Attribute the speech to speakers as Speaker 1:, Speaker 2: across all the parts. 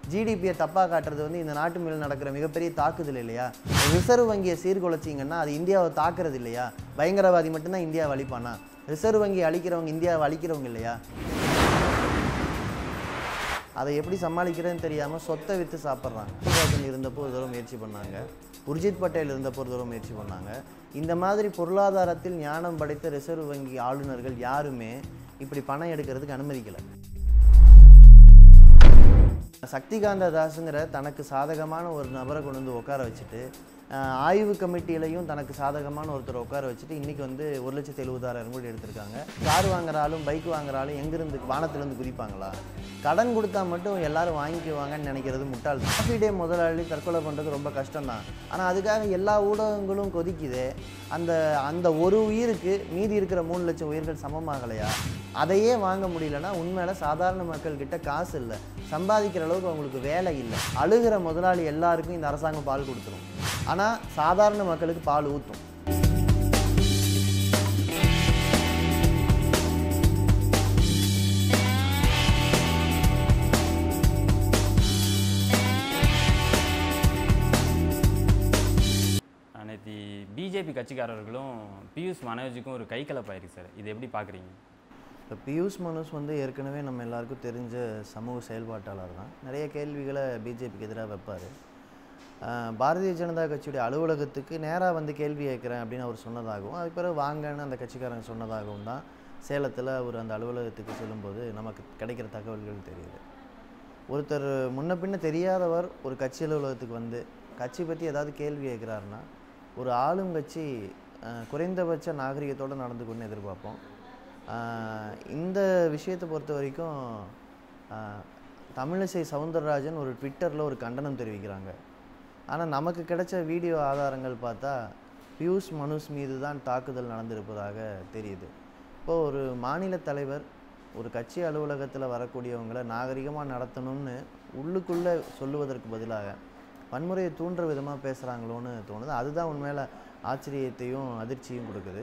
Speaker 1: ஜிடிபியை தப்பாக காட்டுறது வந்து இந்த நாட்டு மேல் நடக்கிற மிகப்பெரிய தாக்குதல் இல்லையா ரிசர்வ் வங்கியை சீர்குலைச்சிங்கன்னா அது இந்தியாவை தாக்குறது இல்லையா பயங்கரவாதி மட்டும்தான் இந்தியாவை அழிப்பானா ரிசர்வ் வங்கி அழிக்கிறவங்க இந்தியாவை அழிக்கிறவங்க இல்லையா அதை எப்படி சமாளிக்கிறதுன்னு தெரியாமல் சொத்தை விற்று சாப்பிட்றாங்க ராஜன் இருந்தப்போ ஒரு தடவை முயற்சி பண்ணாங்க உர்ஜித் பட்டேல் இருந்தப்போ ஒரு தடவை முயற்சி பண்ணாங்க இந்த மாதிரி பொருளாதாரத்தில் ஞானம் படைத்த ரிசர்வ் வங்கி ஆளுநர்கள் யாருமே இப்படி பணம் எடுக்கிறதுக்கு அனுமதிக்கலை சக்திகாந்த தாஸுங்கிற தனக்கு சாதகமான ஒரு நபரை கொண்டு வந்து உட்கார வச்சுட்டு ஆஹ், ஆய்வு கமிட்டியிலையும் தனக்கு சாதகமான ஒருத்தரை உட்கார வச்சுட்டு இன்றைக்கி வந்து ஒரு லட்சத்தி எழுபதாயிரம் கோடி எடுத்திருக்காங்க கார் வாங்குற ஆளும் பைக் வாங்குற ஆளும் எங்கேருந்து வானத்திலேருந்து குதிப்பாங்களா கடன் கொடுத்தா மட்டும் எல்லாரும் வாங்கிக்குவாங்கன்னு நினைக்கிறது முட்டாள் காஃபி டே முதலாளி தற்கொலை பண்ணுறது ரொம்ப கஷ்டம்தான் ஆனால் அதுக்காக எல்லா ஊடகங்களும் கொதிக்குதே அந்த அந்த ஒரு உயிருக்கு மீதி இருக்கிற மூணு லட்சம் உயிர்கள் சமமாகலையா அதையே வாங்க முடியலன்னா உண்மையில சாதாரண மக்கள் கிட்ட காசு இல்லை சம்பாதிக்கிற அளவுக்கு அவங்களுக்கு வேலை இல்லை அழுகிற முதலாளி எல்லாருக்கும் இந்த அரசாங்கம் பால் கொடுத்துரும் ஆனால் சாதாரண மக்களுக்கு பால் ஊற்றும்
Speaker 2: நேற்று பிஜேபி கட்சிக்காரர்களும் பியூஷ் மனோஜுக்கும் ஒரு கை கலப்பாயிருக்கு சார் இது எப்படி பார்க்குறீங்க
Speaker 1: இப்போ பியூஷ் மனுஷ் வந்து ஏற்கனவே நம்ம எல்லாருக்கும் தெரிஞ்ச சமூக செயல்பாட்டாளர் தான் நிறைய கேள்விகளை பிஜேபிக்கு எதிராக வைப்பார் பாரதிய ஜனதா கட்சியுடைய அலுவலகத்துக்கு நேராக வந்து கேள்வி கேட்குறேன் அப்படின்னு அவர் சொன்னதாகவும் அதுக்கு பிறகு வாங்கன்னு அந்த கட்சிக்காரங்க சொன்னதாகவும் தான் சேலத்தில் அவர் அந்த அலுவலகத்துக்கு செல்லும்போது நமக்கு கிடைக்கிற தகவல்கள் தெரியுது ஒருத்தர் முன்ன பின்ன தெரியாதவர் ஒரு கட்சி அலுவலகத்துக்கு வந்து கட்சி பற்றி ஏதாவது கேள்வி கேட்குறாருன்னா ஒரு ஆளும் கட்சி அஹ், குறைந்தபட்ச நாகரிகத்தோடு நடந்துக்கணும்னு எதிர்பார்ப்போம் அஹ், இந்த விஷயத்தை பொறுத்த வரைக்கும் அஹ், தமிழிசை சவுந்தரராஜன் ஒரு ட்விட்டரில் ஒரு கண்டனம் தெரிவிக்கிறாங்க ஆனால் நமக்கு கிடைச்ச வீடியோ ஆதாரங்கள் பார்த்தா பியூஷ் மனுஷ் மீது தான் தாக்குதல் நடந்திருப்பதாக தெரியுது இப்போது ஒரு மாநில தலைவர் ஒரு கட்சி அலுவலகத்தில் வரக்கூடியவங்களை நாகரிகமாக நடத்தணும்னு உள்ளுக்குள்ளே சொல்லுவதற்கு பதிலாக வன்முறையை தூண்டுற விதமாக பேசுகிறாங்களோன்னு தோணுது அதுதான் உண்மையில ஆச்சரியத்தையும் அதிர்ச்சியும் கொடுக்குது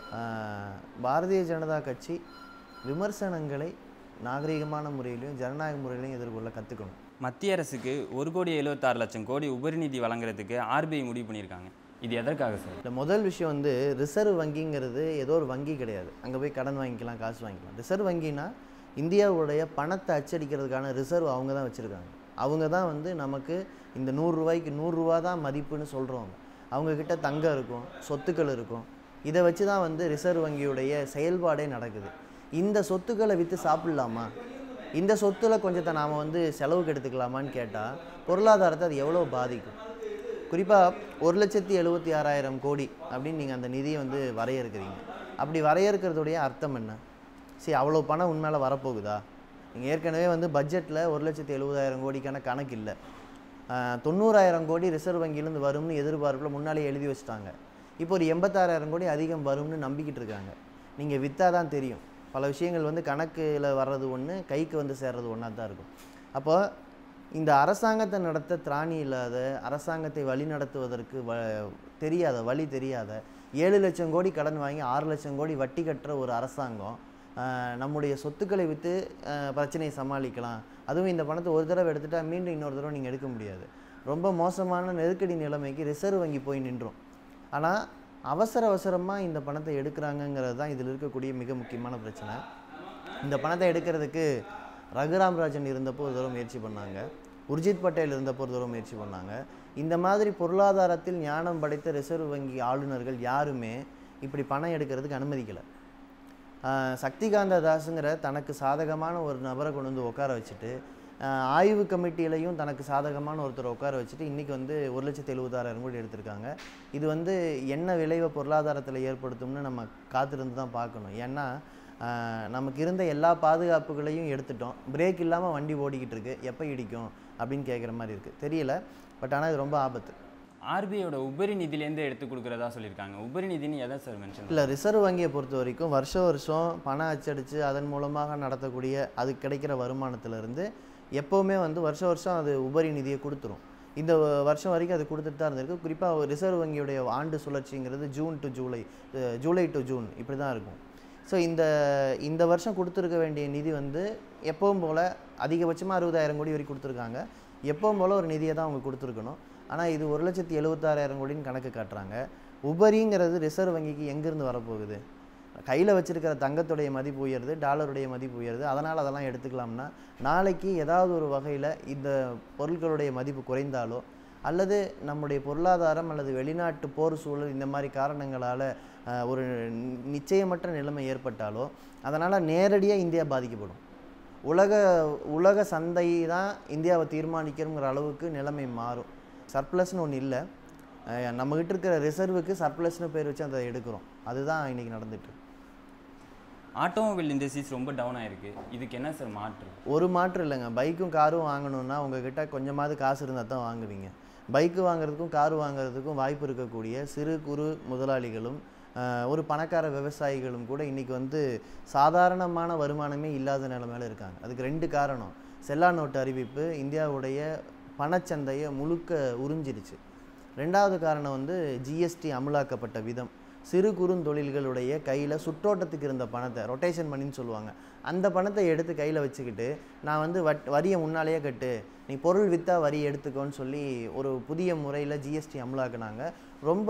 Speaker 1: ஆஹ் பாரதிய ஜனதா கட்சி விமர்சனங்களை நாகரிகமான முறையிலையும் ஜனநாயக முறையிலையும் எதிர்கொள்ள கற்றுக்கணும்
Speaker 2: மத்திய அரசுக்கு ஒரு கோடி எழுபத்தாறு லட்சம் கோடி உபரிநிதி வழங்குறதுக்கு ஆர்பிஐ முடிவு பண்ணியிருக்காங்க இது எதற்காக சார்
Speaker 1: இந்த முதல் விஷயம் வந்து ரிசர்வ் வங்கிங்கிறது ஏதோ ஒரு வங்கி கிடையாது அங்கே போய் கடன் வாங்கிக்கலாம் காசு வாங்கிக்கலாம் ரிசர்வ் வங்கினா இந்தியாவுடைய பணத்தை அச்சடிக்கிறதுக்கான ரிசர்வ் அவங்க தான் வச்சுருக்காங்க அவங்க தான் வந்து நமக்கு இந்த நூறுரூவாய்க்கு நூறுரூவா தான் மதிப்புன்னு சொல்கிறவங்க அவங்கக்கிட்ட தங்கம் இருக்கும் சொத்துக்கள் இருக்கும் இதை வச்சு தான் வந்து ரிசர்வ் வங்கியுடைய செயல்பாடே நடக்குது இந்த சொத்துக்களை விற்று சாப்பிட்லாமா இந்த சொத்துல கொஞ்சத்தை நாம் வந்து செலவுக்கு எடுத்துக்கலாமான்னு கேட்டால் பொருளாதாரத்தை அது எவ்வளோ பாதிக்கும் குறிப்பாக ஒரு லட்சத்தி எழுபத்தி ஆறாயிரம் கோடி அப்படின்னு நீங்கள் அந்த நிதியை வந்து வரையறுக்கிறீங்க அப்படி வரையறுக்கிறதுடைய அர்த்தம் என்ன சரி அவ்வளோ பணம் உண்மையில வரப்போகுதா நீங்கள் ஏற்கனவே வந்து பட்ஜெட்டில் ஒரு லட்சத்தி எழுபதாயிரம் கோடிக்கான கணக்கு இல்லை ஆஹ், தொண்ணூறாயிரம் கோடி ரிசர்வ் வங்கியிலேருந்து வரும்னு எதிர்பார்ப்பில் முன்னாலே எழுதி வச்சுட்டாங்க இப்போ ஒரு எண்பத்தாறாயிரம் கோடி அதிகம் வரும்னு நம்பிக்கிட்டு இருக்காங்க நீங்கள் விற்றா தான் தெரியும் பல விஷயங்கள் வந்து கணக்கில் வர்றது ஒன்று கைக்கு வந்து சேர்றது ஒன்றா தான் இருக்கும் அப்போ இந்த அரசாங்கத்தை நடத்த திராணி இல்லாத அரசாங்கத்தை வழி நடத்துவதற்கு வ தெரியாத வழி தெரியாத ஏழு லட்சம் கோடி கடன் வாங்கி ஆறு லட்சம் கோடி வட்டி கட்டுற ஒரு அரசாங்கம் ஆஹ், நம்முடைய சொத்துக்களை விற்று பிரச்சனையை சமாளிக்கலாம் அதுவும் இந்த பணத்தை ஒரு தடவை எடுத்துட்டா மீண்டும் இன்னொரு தடவை நீங்கள் எடுக்க முடியாது ரொம்ப மோசமான நெருக்கடி நிலைமைக்கு ரிசர்வ் வங்கி போய் நின்றோம் ஆனால் அவசர அவசரமாக இந்த பணத்தை எடுக்கிறாங்கங்கிறது தான் இதில் இருக்கக்கூடிய மிக முக்கியமான பிரச்சனை இந்த பணத்தை எடுக்கிறதுக்கு ரகுராம் ராஜன் இருந்தப்போ ஒரு தடவை முயற்சி பண்ணாங்க உர்ஜித் பட்டேல் இருந்தப்போ ஒரு தடவை முயற்சி பண்ணாங்க இந்த மாதிரி பொருளாதாரத்தில் ஞானம் படைத்த ரிசர்வ் வங்கி ஆளுநர்கள் யாருமே இப்படி பணம் எடுக்கிறதுக்கு அனுமதிக்கலை ஆஹ் சக்திகாந்த தாஸுங்கிற தனக்கு சாதகமான ஒரு நபரை கொண்டு வந்து உட்கார வச்சுட்டு ஆஹ் ஆய்வு கமிட்டியிலையும் தனக்கு சாதகமான ஒருத்தரை உட்கார வச்சுட்டு இன்றைக்கி வந்து ஒரு லட்சத்தி எழுபதாயிரம் கோடி எடுத்திருக்காங்க இது வந்து என்ன விளைவை பொருளாதாரத்தில் ஏற்படுத்தும்னு நம்ம காத்திருந்து தான் பார்க்கணும் ஏன்னா ஆஹ் நமக்கு இருந்த எல்லா பாதுகாப்புகளையும் எடுத்துட்டோம் பிரேக் இல்லாமல் வண்டி ஓடிக்கிட்டு இருக்கு எப்போ இடிக்கும் அப்படின்னு கேட்குற மாதிரி இருக்குது தெரியல பட் ஆனால் இது ரொம்ப ஆபத்து
Speaker 2: ஆர்பிஐயோட உபரி நிதியிலேருந்து எடுத்து கொடுக்குறதா சொல்லியிருக்காங்க உபரி நிதின்னு எதை சார் மென்ஷன்
Speaker 1: இல்லை ரிசர்வ் வங்கியை பொறுத்த வரைக்கும் வருஷம் வருஷம் பணம் அச்சடித்து அதன் மூலமாக நடத்தக்கூடிய அது கிடைக்கிற வருமானத்திலிருந்து எப்போவுமே வந்து வருஷம் வருஷம் அது உபரி நிதியை கொடுத்துரும் இந்த வ- வருஷம் வரைக்கும் அது கொடுத்துட்டு தான் இருந்திருக்கு குறிப்பாக ரிசர்வ் வங்கியுடைய ஆண்டு சுழற்சிங்கிறது June to July uh July to June இப்படி தான் இருக்கும் ஸோ இந்த இந்த வருஷம் கொடுத்துருக்க வேண்டிய நிதி வந்து எப்பவும் போல் அதிகபட்சமாக அறுபதாயிரம் கோடி வரைக்கும் கொடுத்துருக்காங்க எப்பவும் போல் ஒரு நிதியை தான் அவங்க கொடுத்துருக்கணும் ஆனால் இது ஒரு லட்சத்தி எழுபத்தாறாயிரம் கோடின்னு கணக்கு காட்டுறாங்க உபரிங்கிறது ரிசர்வ் வங்கிக்கு எங்கேருந்து வரப்போகுது கையில் வச்சிருக்கிற தங்கத்துடைய மதிப்பு உயருது டாலருடைய மதிப்பு உயருது அதனால் அதெல்லாம் எடுத்துக்கலாம்னா நாளைக்கு ஏதாவது ஒரு வகையில் இந்த பொருட்களுடைய மதிப்பு குறைந்தாலோ அல்லது நம்முடைய பொருளாதாரம் அல்லது வெளிநாட்டு போர் சூழல் இந்த மாதிரி காரணங்களால் ஒரு நி- நிச்சயமற்ற நிலைமை ஏற்பட்டாலோ அதனால் நேரடியாக இந்தியா பாதிக்கப்படும் உலக உலக சந்தை தான் இந்தியாவை தீர்மானிக்கணுங்கிற அளவுக்கு நிலைமை மாறும் சர்ப்ளஸ்னு ஒன்று இல்லை நம்மகிட்ட இருக்கிற ரிசர்வுக்கு சர்ப்ளஸ்னு பேர் வச்சு அதை எடுக்கிறோம் அதுதான் இன்னைக்கு நடந்துட்டு இருக்கு.
Speaker 2: ஆட்டோமொபைல் இண்டஸ்ட்ரீஸ் ரொம்ப டவுன் ஆயிருக்கு இதுக்கு என்ன சார் மாற்று
Speaker 1: ஒரு மாற்றம் இல்லைங்க பைக்கும் காரும் வாங்கணும்னா உங்ககிட்ட கொஞ்சமாவது காசு இருந்தால் தான் வாங்குவீங்க பைக்கு வாங்குறதுக்கும் கார் வாங்குறதுக்கும் வாய்ப்பு இருக்கக்கூடிய சிறு குறு முதலாளிகளும் ஆஹ், ஒரு பணக்கார விவசாயிகளும் கூட இன்னைக்கு வந்து சாதாரணமான வருமானமே இல்லாத நிலைமையில இருக்காங்க அதுக்கு ரெண்டு காரணம் செல்லா நோட்டு அறிவிப்பு இந்தியாவுடைய பணச்சந்தையை முழுக்க உறிஞ்சிருச்சு ரெண்டாவது காரணம் வந்து ஜிஎஸ்டி அமலாக்கப்பட்ட விதம் சிறு குறுந்தொழில்களுடைய கையில் சுற்றோட்டத்துக்கு இருந்த பணத்தை ரொட்டேஷன் பண்ணின்னு சொல்லுவாங்க அந்த பணத்தை எடுத்து கையில் வச்சுக்கிட்டு நான் வந்து வட் வரியை முன்னாலேயே கட்டு நீ பொருள் விற்றா வரி எடுத்துக்கோன்னு சொல்லி ஒரு புதிய முறையில் ஜிஎஸ்டி அமலாக்குனாங்க ரொம்ப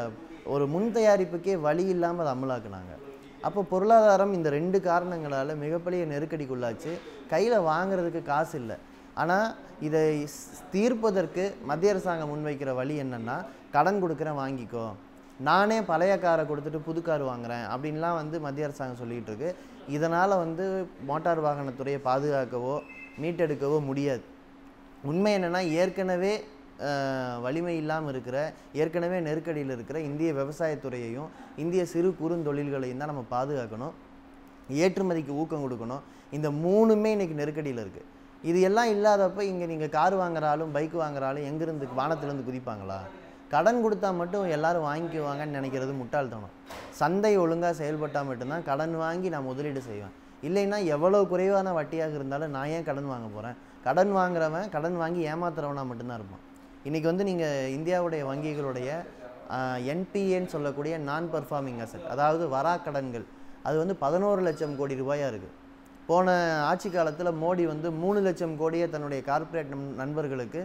Speaker 1: ஒரு முன் தயாரிப்புக்கே வழி இல்லாமல் அதை அமலாக்குனாங்க அப்போ பொருளாதாரம் இந்த ரெண்டு காரணங்களால் மிகப்பெரிய நெருக்கடிக்குள்ளாச்சு கையில் வாங்குறதுக்கு காசு இல்லை ஆனால் இதை ஸ்- தீர்ப்பதற்கு மத்திய அரசாங்கம் முன்வைக்கிற வழி என்னன்னா கடன் கொடுக்குறேன் வாங்கிக்கோ நானே பழைய காரை கொடுத்துட்டு புது கார் வாங்குறேன் அப்படின்லாம் வந்து மத்திய அரசாங்கம் சொல்லிகிட்டு இருக்கு இதனால் வந்து மோட்டார் வாகனத்துறையை பாதுகாக்கவோ மீட்டெடுக்கவோ முடியாது உண்மை என்னன்னா ஏற்கனவே அஹ், வலிமை இல்லாமல் இருக்கிற ஏற்கனவே நெருக்கடியில் இருக்கிற இந்திய விவசாயத்துறையையும் இந்திய சிறு குறுந்தொழில்களையும் தான் நம்ம பாதுகாக்கணும் ஏற்றுமதிக்கு ஊக்கம் கொடுக்கணும் இந்த மூணுமே இன்னைக்கு நெருக்கடியில் இருக்குது இது எல்லாம் இல்லாதப்ப இங்கே நீங்கள் கார் வாங்குறாலும் பைக் வாங்குறாலும் எங்கேருந்து வானத்துலேருந்து குதிப்பாங்களா கடன் கொடுத்தா மட்டும் எல்லாரும் வாங்கிக்குவாங்கன்னு நினைக்கிறது முட்டாள்தனம் சந்தை ஒழுங்காக செயல்பட்டால் மட்டும்தான் கடன் வாங்கி நான் முதலீடு செய்வேன் இல்லைன்னா எவ்வளோ குறைவான வட்டியாக இருந்தாலும் நான் ஏன் கடன் வாங்க போகிறேன் கடன் வாங்குறவன் கடன் வாங்கி ஏமாத்துறவனா மட்டும்தான் இருப்பான் இன்றைக்கி வந்து நீங்கள் இந்தியாவுடைய வங்கிகளுடைய என்பிஏன்னு சொல்லக்கூடிய நான் பர்ஃபார்மிங் அசெட் அதாவது வரா கடன்கள் அது வந்து பதினோரு லட்சம் கோடி ரூபாயாக இருக்குது போன ஆட்சி காலத்தில் மோடி வந்து மூணு லட்சம் கோடியை தன்னுடைய கார்ப்பரேட் நண்பர்களுக்கு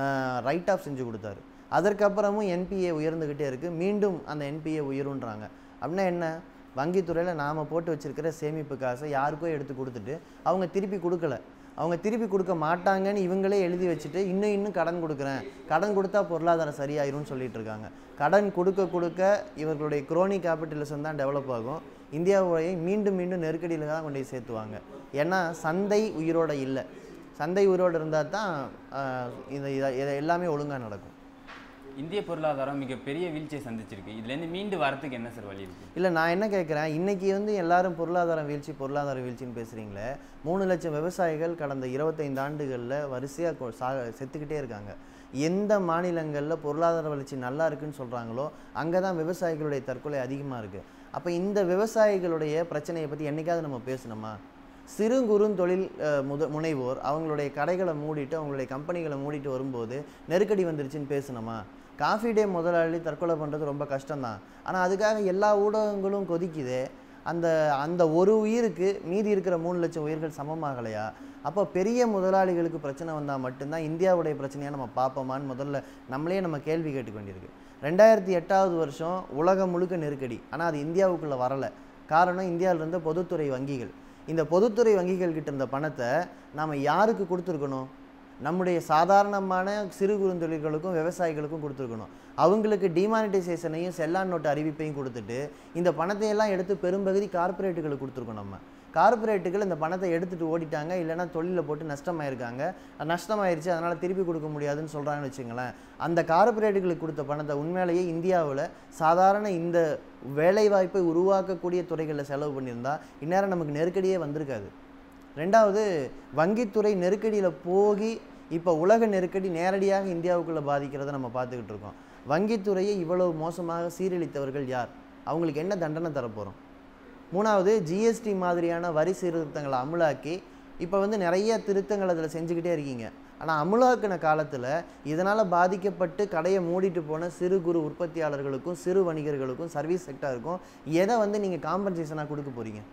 Speaker 1: ரைட் ஆஃப் செஞ்சு கொடுத்தாரு அதற்கப்புறமும் என்பிஏ உயர்ந்துக்கிட்டே இருக்குது மீண்டும் அந்த என்பிஏ உயருன்றாங்க அப்படின்னா என்ன வங்கித்துறையில் நாம் போட்டு வச்சிருக்கிற சேமிப்பு காசை யாருக்கோ எடுத்து கொடுத்துட்டு அவங்க திருப்பி கொடுக்கல அவங்க திருப்பி கொடுக்க மாட்டாங்கன்னு இவங்களே எழுதி வச்சுட்டு இன்னும் இன்னும் கடன் கொடுக்குறேன் கடன் கொடுத்தா பொருளாதாரம் சரியாயிரும்னு சொல்லிட்டு இருக்காங்க கடன் கொடுக்க கொடுக்க இவர்களுடைய குரோனி கேபிட்டலிசம் தான் டெவலப் ஆகும் இந்தியாவை மீண்டும் மீண்டும் நெருக்கடியில் தான் கொண்டு போய் சேர்த்துவாங்க ஏன்னா சந்தை உயிரோட இல்லை சந்தை உயிரோடு இருந்தால் தான் ஆஹ், இந்த இத- இத எல்லாமே ஒழுங்காக நடக்கும்
Speaker 2: இந்திய பொருளாதாரம் மிகப்பெரிய வீழ்ச்சியை சந்திச்சிருக்கு இதுலேருந்து மீண்டு வரதுக்கு என்ன சார் வழி இருக்கு
Speaker 1: இல்லை நான் என்ன கேட்குறேன் இன்னைக்கு வந்து எல்லாரும் பொருளாதார வீழ்ச்சி பொருளாதார வீழ்ச்சின்னு பேசுகிறீங்களே மூணு லட்சம் விவசாயிகள் கடந்த இருபத்தைந்து ஆண்டுகளில் வரிசையாக சா செத்துக்கிட்டே இருக்காங்க எந்த மாநிலங்களில் பொருளாதார வளர்ச்சி நல்லா இருக்குன்னு சொல்கிறாங்களோ அங்கே தான் விவசாயிகளுடைய தற்கொலை அதிகமாக இருக்குது அப்போ இந்த விவசாயிகளுடைய பிரச்சனையை பற்றி என்னைக்காவது நம்ம பேசணுமா சிறு குறுந்தொழில் அஹ், முத முனைவோர் அவங்களுடைய கடைகளை மூடிட்டு அவங்களுடைய கம்பெனிகளை மூடிட்டு வரும்போது நெருக்கடி வந்துருச்சுன்னு பேசணுமா காஃபி டே முதலாளி தற்கொலை பண்ணுறது ரொம்ப கஷ்டம்தான் ஆனால் அதுக்காக எல்லா ஊடகங்களும் கொதிக்குதே அந்த அந்த ஒரு உயிருக்கு மீதி இருக்கிற மூணு லட்சம் உயிர்கள் சமமாகலையா அப்போ பெரிய முதலாளிகளுக்கு பிரச்சனை வந்தால் மட்டும்தான் இந்தியாவுடைய பிரச்சனையாக நம்ம பார்ப்போமான்னு முதல்ல நம்மளே நம்ம கேள்வி கேட்டுக்க வேண்டியிருக்கு ரெண்டாயிரத்தி எட்டாவது வருஷம் உலகம் முழுக்க நெருக்கடி ஆனால் அது இந்தியாவுக்குள்ளே வரலை காரணம் இந்தியாவில் இருந்த பொதுத்துறை வங்கிகள் இந்த பொதுத்துறை வங்கிகள் கிட்ட இருந்த பணத்தை நாம் யாருக்கு கொடுத்துருக்கணும் நம்முடைய சாதாரணமான சிறு குறுந்தொழில்களுக்கும் விவசாயிகளுக்கும் கொடுத்துருக்கணும் அவங்களுக்கு டிமானிட்டைசேஷனையும் செல்லான் நோட்டு அறிவிப்பையும் கொடுத்துட்டு இந்த பணத்தை எல்லாம் எடுத்து பெரும்பகுதி கார்ப்பரேட்டுகளுக்கு கொடுத்துருக்கோம் நம்ம கார்ப்பரேட்டுகள் இந்த பணத்தை எடுத்துட்டு ஓடிட்டாங்க இல்லைன்னா தொழிலில் போட்டு நஷ்டமாயிருக்காங்க நஷ்டமாயிருச்சு அதனால் திருப்பி கொடுக்க முடியாதுன்னு சொல்கிறாங்கன்னு வச்சுங்களேன் அந்த கார்ப்பரேட்டுகளுக்கு கொடுத்த பணத்தை உண்மையிலேயே இந்தியாவில் சாதாரண இந்த வேலைவாய்ப்பை உருவாக்கக்கூடிய துறைகளில் செலவு பண்ணியிருந்தா இந்நேரம் நமக்கு நெருக்கடியே வந்திருக்காது ரெண்டாவது வங்கித்துறை நெருக்கடியில் போகி இப்போ உலக நெருக்கடி நேரடியாக இந்தியாவுக்குள்ளே பாதிக்கிறத நம்ம பார்த்துக்கிட்டு இருக்கோம் வங்கித்துறையை இவ்வளவு மோசமாக சீரழித்தவர்கள் யார் அவங்களுக்கு என்ன தண்டனை தரப்போகிறோம் மூணாவது ஜிஎஸ்டி மாதிரியான வரி சீர்திருத்தங்களை அமுலாக்கி இப்போ வந்து நிறைய திருத்தங்கள் அதில் செஞ்சுக்கிட்டே இருக்கீங்க ஆனால் அமுலாக்கின காலத்தில் இதனால் பாதிக்கப்பட்டு கடையை மூடிட்டு போன சிறு குறு உற்பத்தியாளர்களுக்கும் சிறு வணிகர்களுக்கும் சர்வீஸ் செக்டாருக்கும் எதை வந்து நீங்கள் காம்பன்சேஷனாக கொடுக்க போகிறீங்க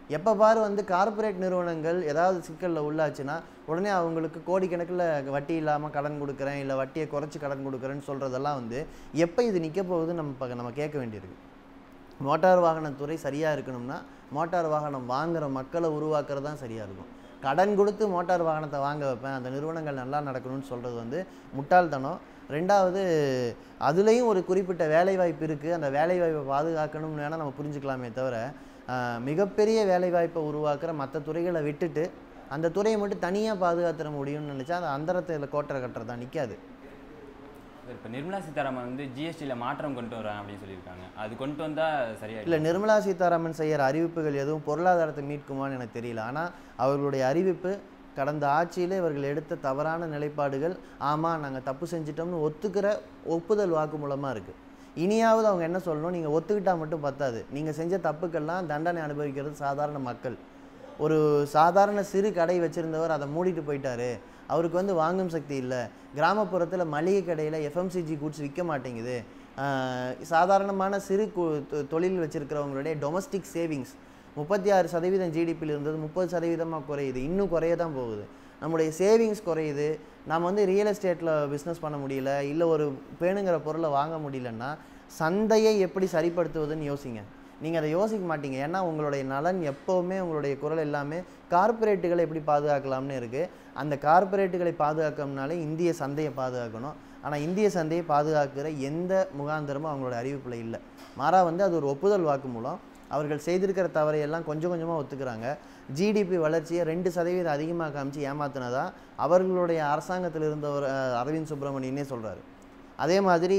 Speaker 1: எப்போ பாரு வந்து கார்ப்பரேட் நிறுவனங்கள் ஏதாவது சிக்கலில் உள்ளாச்சுன்னா உடனே அவங்களுக்கு கோடிக்கணக்கில் வட்டி இல்லாமல் கடன் கொடுக்குறேன் இல்லை வட்டியை குறைச்சி கடன் கொடுக்குறேன்னு சொல்கிறதெல்லாம் வந்து எப்போ இது நிற்க போகுதுன்னு நம்ம ப- நம்ம கேட்க வேண்டியிருக்கு மோட்டார் வாகனத்துறை சரியாக இருக்கணும்னா மோட்டார் வாகனம் வாங்குற மக்களை உருவாக்குறது தான் சரியாக இருக்கும் கடன் கொடுத்து மோட்டார் வாகனத்தை வாங்க வைப்பேன் அந்த நிறுவனங்கள் நல்லா நடக்கணும்னு சொல்கிறது வந்து முட்டாள்தனம் ரெண்டாவது அதுலேயும் ஒரு குறிப்பிட்ட வேலைவாய்ப்பு இருக்குது அந்த வேலைவாய்ப்பை பாதுகாக்கணும்னு வேணால் நம்ம புரிஞ்சுக்கலாமே தவிர ஆஹ், மிகப்பெரிய வேலைவாய்ப்பை உருவாக்குற மற்ற துறைகளை விட்டுட்டு அந்த துறையை மட்டும் தனியாக பாதுகாத்துற முடியும்னு நினச்சா அந்த அந்தரத்தில் கோட்டரை கட்டுறதா நிற்காது
Speaker 2: இப்போ நிர்மலா சீதாராமன் வந்து ஜிஎஸ்டியில் மாற்றம் கொண்டு வரேன் அப்படின்னு சொல்லியிருக்காங்க அது கொண்டு வந்தால் சரியா
Speaker 1: இல்லை நிர்மலா சீதாராமன் செய்கிற அறிவிப்புகள் எதுவும் பொருளாதாரத்தை மீட்குமான்னு எனக்கு தெரியல ஆனால் அவர்களுடைய அறிவிப்பு கடந்த ஆட்சியில் இவர்கள் எடுத்த தவறான நிலைப்பாடுகள் ஆமாம் நாங்கள் தப்பு செஞ்சிட்டோம்னு ஒத்துக்கிற ஒப்புதல் வாக்குமூலமாக இருக்குது இனியாவது அவங்க என்ன சொல்லணும் நீங்கள் ஒத்துக்கிட்டால் மட்டும் பத்தாது நீங்கள் செஞ்ச தப்புக்கெல்லாம் தண்டனை அனுபவிக்கிறது சாதாரண மக்கள் ஒரு சாதாரண சிறு கடை வச்சுருந்தவர் அதை மூடிட்டு போயிட்டாரு அவருக்கு வந்து வாங்கும் சக்தி இல்லை கிராமப்புறத்தில் மளிகை கடையில் எஃப்எம்சிஜி கூட்ஸ் விற்க மாட்டேங்குது ஆஹ் சாதாரணமான சிறு கு- தொ- தொழில் வச்சுருக்கிறவங்களுடைய டொமஸ்டிக் சேவிங்ஸ் முப்பத்தி ஆறு சதவீதம் ஜிடிபியில் இருந்தது முப்பது சதவீதமாக குறையுது இன்னும் குறைய தான் போகுது நம்முடைய சேவிங்ஸ் குறையுது நம்ம வந்து ரியல் எஸ்டேட்டில் பிஸ்னஸ் பண்ண முடியல இல்லை ஒரு பேணுங்கிற பொருளை வாங்க முடியலன்னா சந்தையை எப்படி சரிப்படுத்துவதுன்னு யோசிங்க நீங்கள் அதை யோசிக்க மாட்டீங்க ஏன்னா உங்களுடைய நலன் எப்போவுமே உங்களுடைய குரல் எல்லாமே கார்ப்பரேட்டுகளை எப்படி பாதுகாக்கலாம்னு இருக்குது அந்த கார்ப்பரேட்டுகளை பாதுகாக்கணும்னாலே இந்திய சந்தையை பாதுகாக்கணும் ஆனால் இந்திய சந்தையை பாதுகாக்கிற எந்த முகாந்திரமும் அவங்களோட அறிவிப்பில் இல்லை மாறா வந்து அது ஒரு ஒப்புதல் வாக்கு மூலம் அவர்கள் செய்திருக்கிற தவறையெல்லாம் கொஞ்சம் கொஞ்சமாக ஒத்துக்கிறாங்க ஜிடிபி வளர்ச்சியை ரெண்டு சதவீதம் அதிகமாக காமிச்சு ஏமாத்தினதா அவர்களுடைய அரசாங்கத்தில் இருந்தவர் அஹ், அரவிந்த் சுப்பிரமணியனே சொல்கிறாரு அதே மாதிரி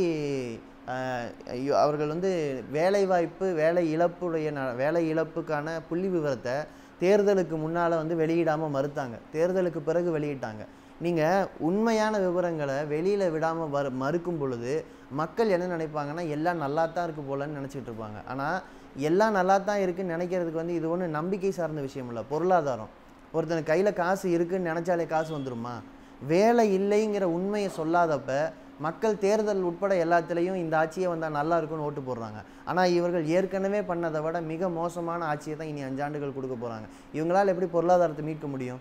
Speaker 1: அஹ், ஐயோ, அவர்கள் வந்து வேலைவாய்ப்பு வேலை இழப்புடைய ந வேலை இழப்புக்கான புள்ளி விவரத்தை தேர்தலுக்கு முன்னால் வந்து வெளியிடாமல் மறுத்தாங்க தேர்தலுக்கு பிறகு வெளியிட்டாங்க நீங்கள் உண்மையான விவரங்களை வெளியில் விடாமல் வரு மறுக்கும் பொழுது மக்கள் என்ன நினைப்பாங்கன்னா எல்லாம் நல்லா தான் இருக்கு போலன்னு நினச்சிட்டு இருப்பாங்க ஆனால் எல்லாம் நல்லா தான் இருக்குன்னு நினைக்கிறதுக்கு வந்து இது ஒன்றும் நம்பிக்கை சார்ந்த விஷயம் இல்லை பொருளாதாரம் ஒருத்தனுக்கு கையில் காசு இருக்குன்னு நினச்சாலே காசு வந்துருமா வேலை இல்லைங்கிற உண்மையை சொல்லாதப்ப மக்கள் தேர்தல் உட்பட எல்லாத்துலேயும் இந்த ஆட்சியே வந்தால் நல்லா இருக்கும்னு ஓட்டு போடுறாங்க ஆனால் இவர்கள் ஏற்கனவே பண்ணதை விட மிக மோசமான ஆட்சியை தான் இனி அஞ்சாண்டுகள் கொடுக்க போகிறாங்க இவங்களால் எப்படி பொருளாதாரத்தை மீட்க முடியும்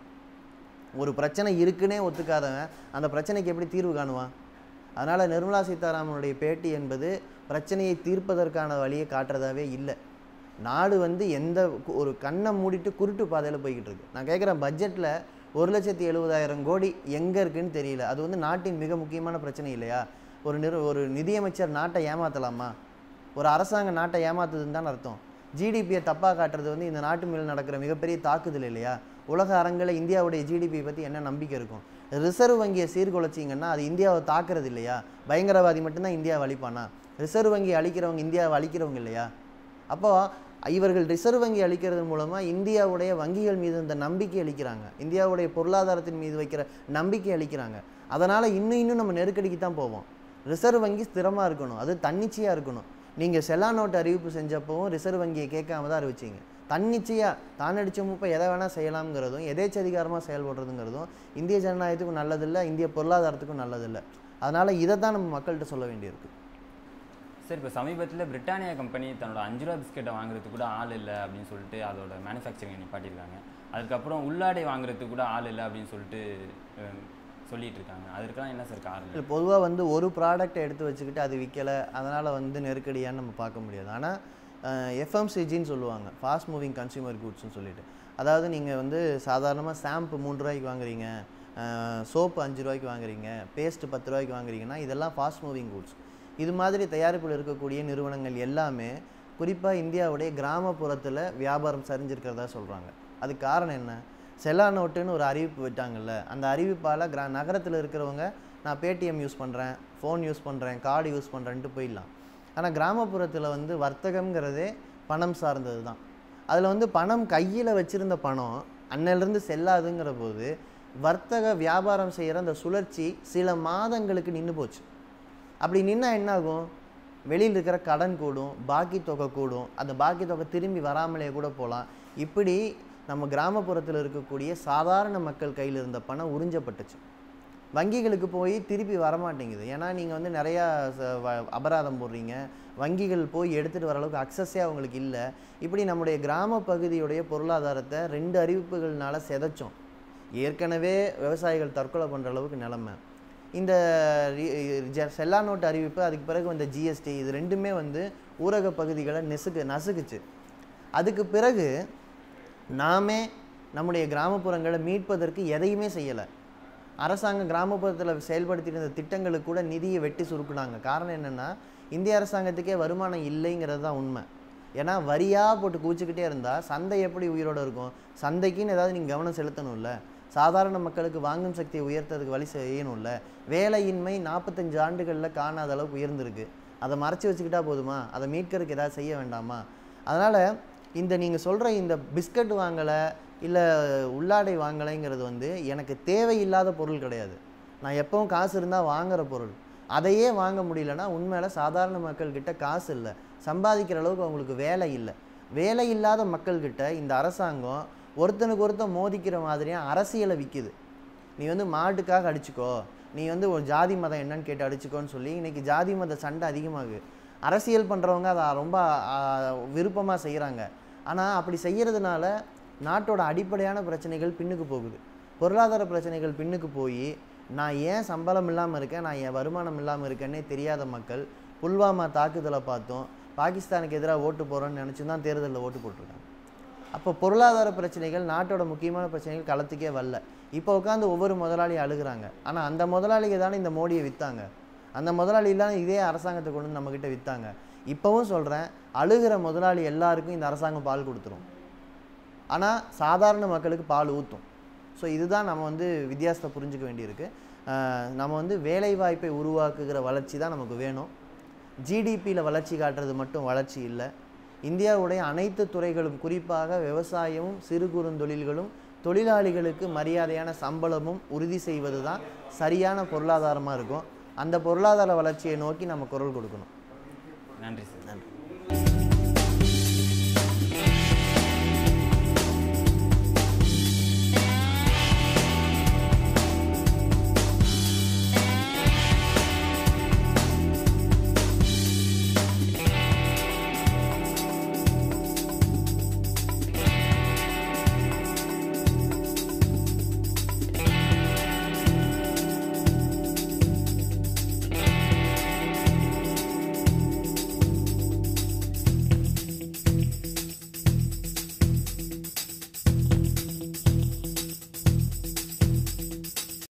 Speaker 1: ஒரு பிரச்சனை இருக்குன்னே ஒத்துக்காதவன் அந்த பிரச்சனைக்கு எப்படி தீர்வு காணுவான் அதனால் நிர்மலா சீதாராமனுடைய பேட்டி என்பது பிரச்சனையை தீர்ப்பதற்கான வழியை காட்டுறதாவே இல்லை நாடு வந்து எந்த கு- ஒரு கண்ணை மூடிட்டு குருட்டு பாதையில் போய்கிட்டு இருக்கு நான் கேட்குறேன் பட்ஜெட்டில் ஒரு லட்சத்தி எழுபதாயிரம் கோடி எங்கே இருக்குன்னு தெரியல அது வந்து நாட்டின் மிக முக்கியமான பிரச்சனை இல்லையா ஒரு நிறு ஒரு நிதியமைச்சர் நாட்டை ஏமாற்றலாமா ஒரு அரசாங்கம் நாட்டை ஏமாத்துதுன்னு தான் அர்த்தம் ஜிடிபியை தப்பாக காட்டுறது வந்து இந்த நாட்டு மேல் நடக்கிற மிகப்பெரிய தாக்குதல் இல்லையா உலக அரங்கில் இந்தியாவுடைய ஜிடிபி பற்றி என்ன நம்பிக்கை இருக்கும் ரிசர்வ் வங்கியை சீர்குலைச்சிங்கன்னா அது இந்தியாவை தாக்குறது இல்லையா பயங்கரவாதி மட்டும்தான் இந்தியாவை அழிப்பானா ரிசர்வ் வங்கி அழிக்கிறவங்க இந்தியாவை அழிக்கிறவங்க இல்லையா அப்போ இவர்கள் ரிசர்வ் வங்கி அளிக்கிறது மூலமாக இந்தியாவுடைய வங்கிகள் மீது இந்த நம்பிக்கை அளிக்கிறாங்க இந்தியாவுடைய பொருளாதாரத்தின் மீது வைக்கிற நம்பிக்கை அளிக்கிறாங்க அதனால் இன்னும் இன்னும் நம்ம நெருக்கடிக்கு தான் போவோம் ரிசர்வ் வங்கி ஸ்திரமாக இருக்கணும் அது தன்னிச்சையாக இருக்கணும் நீங்கள் செல்லா நோட்டு அறிவிப்பு செஞ்சப்பவும் ரிசர்வ் வங்கியை கேட்காம தான் அறிவிச்சிங்க தன்னிச்சையாக தான் அடிச்ச முப்பை எதை வேணால் செய்யலாம்ங்கிறதும் எதேச்சதிகாரமாக செயல்படுறதுங்கிறதும் இந்திய ஜனநாயகத்துக்கும் நல்லதில்லை இந்திய பொருளாதாரத்துக்கும் நல்லதில்லை அதனால் இதை தான் நம்ம மக்கள்கிட்ட சொல்ல வேண்டியிருக்கு
Speaker 2: சார் இப்போ சமீபத்தில் பிரிட்டானியா கம்பெனி தன்னோட அஞ்சு ரூபா பிஸ்கெட்டை வாங்குறதுக்கு கூட ஆள் இல்லை அப்படின்னு சொல்லிட்டு அதோட மேனுஃபேக்சரிங்கை நிப்பாட்டியிருக்காங்க அதுக்கப்புறம் உள்ளாடை வாங்குறதுக்கு கூட ஆள் இல்லை அப்படின்னு சொல்லிட்டு அஹ், சொல்லிட்டு இருக்காங்க அதற்கெல்லாம் என்ன சார் காரணம்
Speaker 1: இல்லை பொதுவாக வந்து ஒரு ப்ராடக்ட்டை எடுத்து வச்சுக்கிட்டு அது விற்கலை அதனால் வந்து நெருக்கடியான்னு நம்ம பார்க்க முடியாது ஆனால் எஃப்எம்சிஜின்னு சொல்லுவாங்க ஃபாஸ்ட் மூவிங் கன்சியூமர் குட்ஸ்னு சொல்லிட்டு அதாவது நீங்கள் வந்து சாதாரணமாக ஷாம்பு மூணு ரூபாய்க்கு வாங்குறீங்க சோப்பு அஞ்சு ரூபாய்க்கு வாங்குறீங்க பேஸ்ட் பத்து ரூபாய்க்கு வாங்குறீங்கன்னா இதெல்லாம் ஃபாஸ்ட் மூவிங் குட்ஸ் இது மாதிரி தயாரிப்பில் இருக்கக்கூடிய நிறுவனங்கள் எல்லாமே குறிப்பாக இந்தியாவுடைய கிராமப்புறத்தில் வியாபாரம் சரிஞ்சிருக்கிறதா சொல்கிறாங்க அதுக்கு காரணம் என்ன செல்லா நோட்டுன்னு ஒரு அறிவிப்பு விட்டாங்கல்ல அந்த அறிவிப்பால் கிரா நகரத்தில் இருக்கிறவங்க நான் பேடிஎம் யூஸ் பண்ணுறேன் ஃபோன் யூஸ் பண்ணுறேன் கார்டு யூஸ் பண்ணுறேன்ட்டு போயிடலாம் ஆனால் கிராமப்புறத்தில் வந்து வர்த்தகம்ங்கிறதே பணம் சார்ந்தது தான் அதில் வந்து பணம் கையில் வச்சுருந்த பணம் அன்னையிலேருந்து செல்லாதுங்கிற போது வர்த்தக வியாபாரம் செய்கிற அந்த சுழற்சி சில மாதங்களுக்கு நின்று போச்சு அப்படி நின்னா என்ன ஆகும் வெளியில் இருக்கிற கடன் கூடும் பாக்கி தொகை கூடும் அந்த பாக்கி தொகை திரும்பி வராமலே கூட போகலாம் இப்படி நம்ம கிராமப்புறத்தில் இருக்கக்கூடிய சாதாரண மக்கள் கையில் இருந்த பணம் உறிஞ்சப்பட்டுச்சு வங்கிகளுக்கு போய் திருப்பி வரமாட்டேங்குது ஏன்னா நீங்கள் வந்து நிறையா ச- வ- அபராதம் போடுறீங்க வங்கிகள் போய் எடுத்துகிட்டு வர அளவுக்கு அக்சஸே அவங்களுக்கு இல்லை இப்படி நம்முடைய கிராம பகுதியுடைய பொருளாதாரத்தை ரெண்டு அறிவிப்புகள்னால சிதைச்சோம் ஏற்கனவே விவசாயிகள் தற்கொலை பண்ணுற அளவுக்கு நிலமை இந்த ரி- ஜ- செல்லா நோட்டு அறிவிப்பு அதுக்கு பிறகு வந்த ஜிஎஸ்டி இது ரெண்டுமே வந்து ஊரக பகுதிகளை நெசுக்கு நசுக்குச்சு அதுக்கு பிறகு நாமே நம்முடைய கிராமப்புறங்களை மீட்பதற்கு எதையுமே செய்யலை அரசாங்கம் கிராமப்புறத்தில் செயல்படுத்திட்டு இருந்த திட்டங்களுக்கு கூட நிதியை வெட்டி சுருக்குனாங்க காரணம் என்னென்னா இந்திய அரசாங்கத்துக்கே வருமானம் இல்லைங்கிறது தான் உண்மை ஏன்னா வரியாக போட்டு கூச்சிக்கிட்டே இருந்தால் சந்தை எப்படி உயிரோட இருக்கும் சந்தைக்குன்னு ஏதாவது நீங்கள் கவனம் செலுத்தணும்ல சாதாரண மக்களுக்கு வாங்கும் சக்தியை உயர்த்ததுக்கு வழி செய்யணும்ல வேலையின்மை நாற்பத்தஞ்சு ஆண்டுகளில் காணாத அளவுக்கு உயர்ந்திருக்கு அதை மறைச்சி வச்சுக்கிட்டா போதுமா அதை மீட்கிறதுக்கு ஏதாவது செய்ய வேண்டாமா அதனால் இந்த நீங்கள் சொல்கிற இந்த பிஸ்கட் வாங்கலை இல்லை உள்ளாடை வாங்கலைங்கிறது வந்து எனக்கு தேவையில்லாத பொருள் கிடையாது நான் எப்பவும் காசு இருந்தால் வாங்குற பொருள் அதையே வாங்க முடியலன்னா உண்மையில சாதாரண மக்கள்கிட்ட காசு இல்லை சம்பாதிக்கிற அளவுக்கு அவங்களுக்கு வேலை இல்லை வேலை இல்லாத மக்கள்கிட்ட இந்த அரசாங்கம் ஒருத்தனுக்கு ஒருத்தன் மோதிக்கிற மாதிரியாக அரசியலை விற்கிது நீ வந்து மாட்டுக்காக அடிச்சுக்கோ நீ வந்து ஒரு ஜாதி மதம் என்னன்னு கேட்டு அடிச்சுக்கோன்னு சொல்லி இன்னைக்கு ஜாதி மத சண்டை அதிகமாகுது அரசியல் பண்ணுறவங்க அதை ரொம்ப விருப்பமாக செய்கிறாங்க ஆனால் அப்படி செய்கிறதுனால நாட்டோட அடிப்படையான பிரச்சனைகள் பின்னுக்கு போகுது பொருளாதார பிரச்சனைகள் பின்னுக்கு போய் நான் ஏன் சம்பளம் இல்லாமல் இருக்கேன் நான் என் வருமானம் இல்லாமல் இருக்கேன்னே தெரியாத மக்கள் புல்வாமா தாக்குதலை பார்த்தோம் பாகிஸ்தானுக்கு எதிராக ஓட்டு போகிறோன்னு நினச்சி தான் தேர்தலில் ஓட்டு போட்டிருக்காங்க அப்போ பொருளாதார பிரச்சனைகள் நாட்டோட முக்கியமான பிரச்சனைகள் களத்துக்கே வரல இப்போ உட்காந்து ஒவ்வொரு முதலாளியும் அழுகுறாங்க ஆனால் அந்த முதலாளிங்க தானே இந்த மோடியை விற்றாங்க அந்த முதலாளி இல்லாமல் இதே அரசாங்கத்தை கொண்டு வந்து நம்மக்கிட்ட விற்றாங்க இப்போவும் சொல்கிறேன் அழுகிற முதலாளி எல்லாருக்கும் இந்த அரசாங்கம் பால் கொடுத்துரும் ஆனால் சாதாரண மக்களுக்கு பால் ஊற்றும் ஸோ இதுதான் நம்ம வந்து வித்தியாசத்தை புரிஞ்சுக்க வேண்டியிருக்கு ஆஹ் நம்ம வந்து வேலைவாய்ப்பை உருவாக்குகிற வளர்ச்சி தான் நமக்கு வேணும் ஜிடிபியில் வளர்ச்சி காட்டுறது மட்டும் வளர்ச்சி இல்லை இந்தியாவுடைய அனைத்து துறைகளும் குறிப்பாக விவசாயமும் சிறு குறுந்தொழில்களும் தொழிலாளிகளுக்கு மரியாதையான சம்பளமும் உறுதி செய்வது தான் சரியான பொருளாதாரமாக இருக்கும் அந்த பொருளாதார வளர்ச்சியை நோக்கி நம்ம குரல் கொடுக்கணும்
Speaker 2: நன்றி சார்
Speaker 1: நன்றி